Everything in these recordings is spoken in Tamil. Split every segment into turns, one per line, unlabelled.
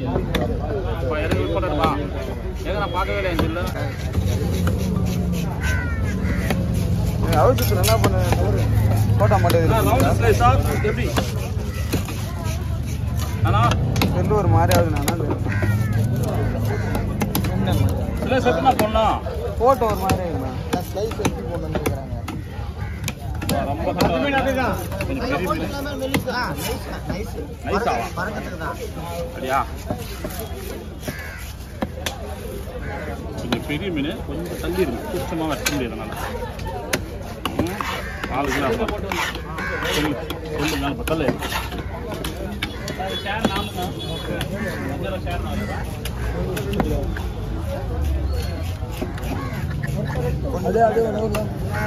அப்பா, இறங்கி விட்டு போட்டுப்பா ஏங்க நான் பார்க்கவே இல்லை என் செல்ல
அவசரத்தில் என்ன பண்ண போட்டா
ரவுண்ட்
மாட்டேங்குது
ஸ்லைஸா எப்படி அண்ணா
ரெண்டு ஒரு மாதிரி ஆகுது நான்
ஸ்லைஸ் எத்தனை போடணும்
போட்டோ ஒரு மாதிரி ஆகுதுண்ணா ஸ்லைஸ் எப்படி போடணும்னு கேட்குறாங்க
ரொம்ப கொஞ்சம் பெரிய மீன் நைஸா அப்படியா கொஞ்சம் பெரிய மீன் கொஞ்சம் தள்ளி இருக்கு சுத்தமாக வைக்க முடியாது என்னால் ம், நாலு கிலோ அப்போ சொல்லு சொல்லு நாலு பத்தல
அதே அதே உணவு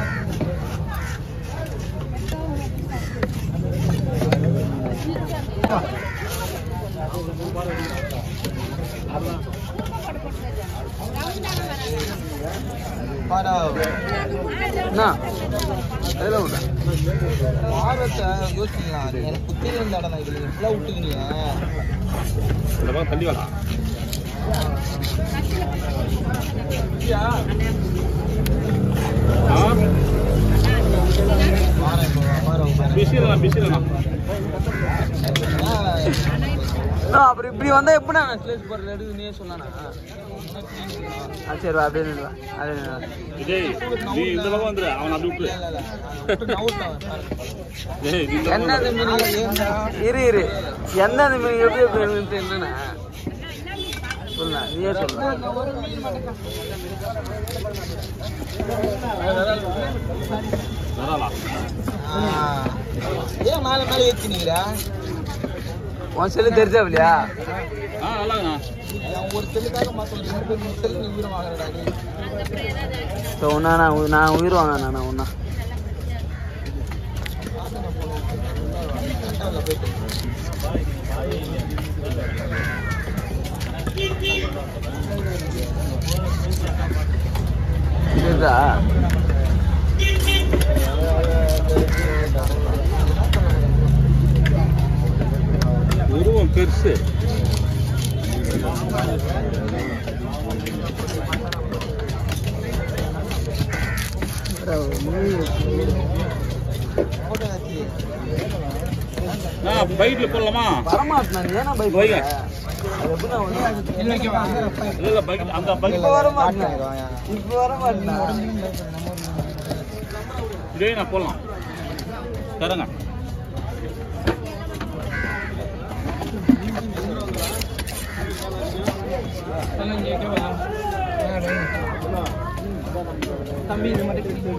என்ன அதில் விட வாரத்தை யோசிக்கலாம் எனக்கு புத்தி இருந்த இடம் இது ஃபுல்லாக விட்டுக்கினீங்க
இந்த பக்கம் தள்ளி வரலாம் ஆ
வாரம் இப்போ வாரம்
பிஸி இல்லைண்ணா பிஸி இல்லைண்ணா
அப்புறம் இப்படி வந்தா எப்படி நான் ஸ்லேஸ் போடுறது எடுத்து நீயே சொல்லணா ஆ சரி வா அப்படியே நில்லு வா. அப்படியே நில்லு வா.
விஜய் நீ இந்த பக்கம் வந்துரு அவன் அப்படி விட்டு ஏய் நீ இந்த பக்கம்
என்ன
வந்துரு.
மீன் இரு இரு என்ன மீன் எப்படி எப்படி இருக்குன்னு என்னண்ணா சொல்ல நீயே சொல்ல
வராளா
ஏன் மேலே மேலே ஏற்றினீங்களா உன் செல்லு தெரிஞ்சாவில்லையா
ஆ நல்லாங்கண்ணா
ஒரு செல்லுக்காக மாற்ற ஒரு ரெண்டு பேர் மூணு செல்லு நீ உயிரை வாங்குறடா நீ ஸோ ஒன்றா நான் உ- நான் உயிர் வாங்கினேன் நான் ஒன்றா இதுதா
உருவம் பெருசு நான் பைக்ல போடலாமா
வரமாட்டேன் நீ ஏன்னா பைக்
வைங்க.
அது எப்படி நான் வந்து
இல்ல இல்ல பைக் அந்த பைக்
இப்போ வர மாட்டேன் இப்போ வர மாட்டேன்
இதே நான் போடலாம் தரங்க
தம்பி இது மட்டும்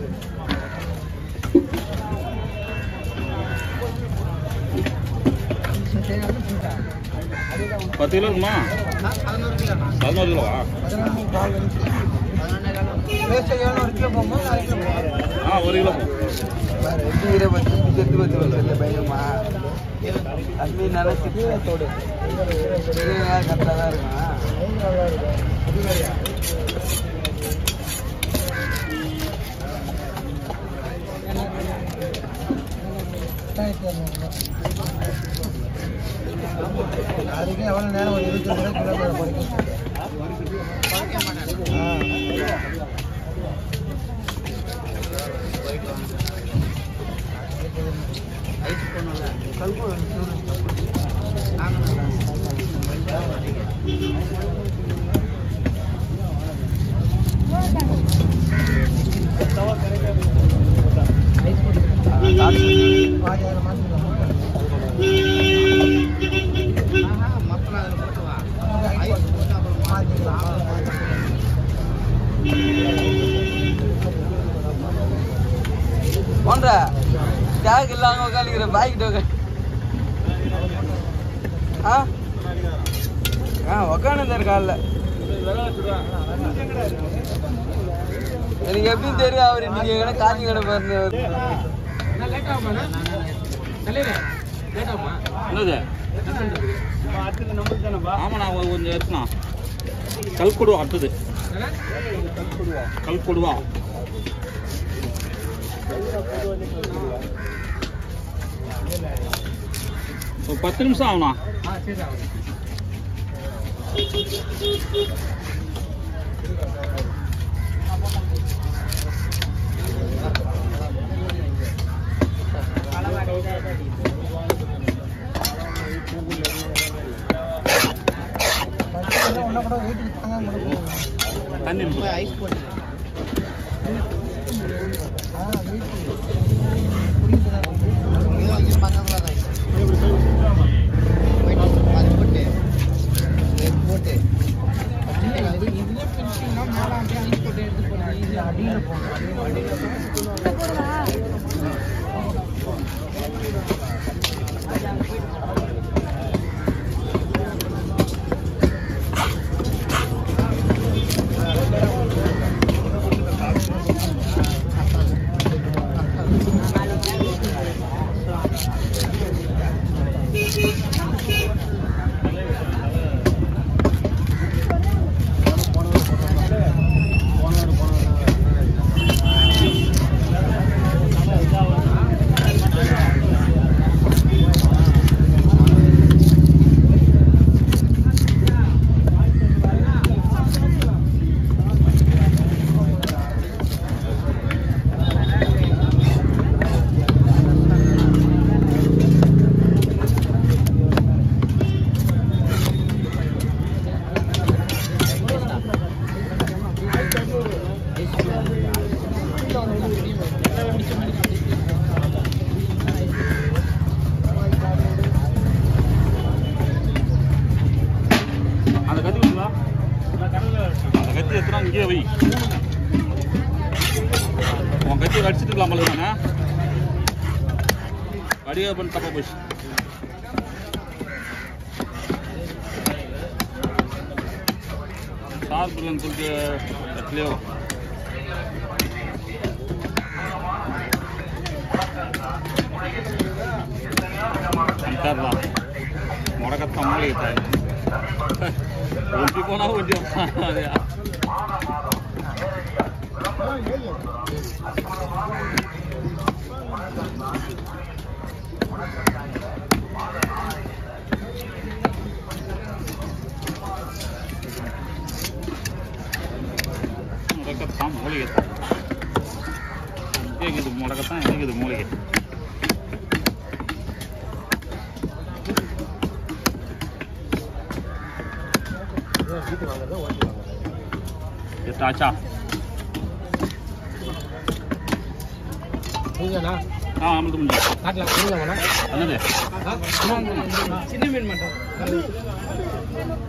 பத்து கிலோ இருக்குமா பதினோரு கிலோவா ஆ ஒரு கிலோ போ.
தம்பி நினைச்சிட்டு தோடு கரெக்டாக தான் இருக்கும் அதுக்கு எவ்வளோ நேரம் ஒரு இருபத்தி ரெண்டு கிலோமீட்டர் படிக்கும் போன்ற டேக் இல்லாம உட்காந்துக்கிற பாய்கிட்ட உட்காந்து ஆ ஆ உட்காந்துருந்தாரு காலில் எனக்கு எப்படி தெரியும் அவர் இன்னைக்கு எங்கன்னா காஞ்சி கடை பாருங்க
என்னது ஆமாண்ணா ஒரு கொஞ்சம் இருக்குண்ணா கல்குடுவா அடுத்தது கல்குடுவா ஒரு பத்து நிமிஷம் ஆகுண்ணா தண்ணி இருக்கு.
ஐஸ் போட்டு
அந்த கத்தி கொடுங்களா அந்த கத்தி எடுத்துனா இங்கேயே வை உன் கத்தி அடிச்சுட்டு இருக்கலாமல் தானே அடியே பண்ணி தப்பா போச்சு சார்புலன்னு சொல்லிட்டு எட்லையோ అంటారా మొడక తమ్ముళ్ళు అవుతాయి ఒంటి కొనా ఒంటి అదే ಮೊಡಕತ್ತಾಂ ಮೂಲಿಗೆ ಹೇಗಿದು ಮೊಡಕತ್ತಾಂ ಹೇಗಿದು ಮೂಲಿಗೆ எட்டாச்சா ஆ ஆமாம் முடிஞ்சு என்னது
சின்ன மீன் மட்டும்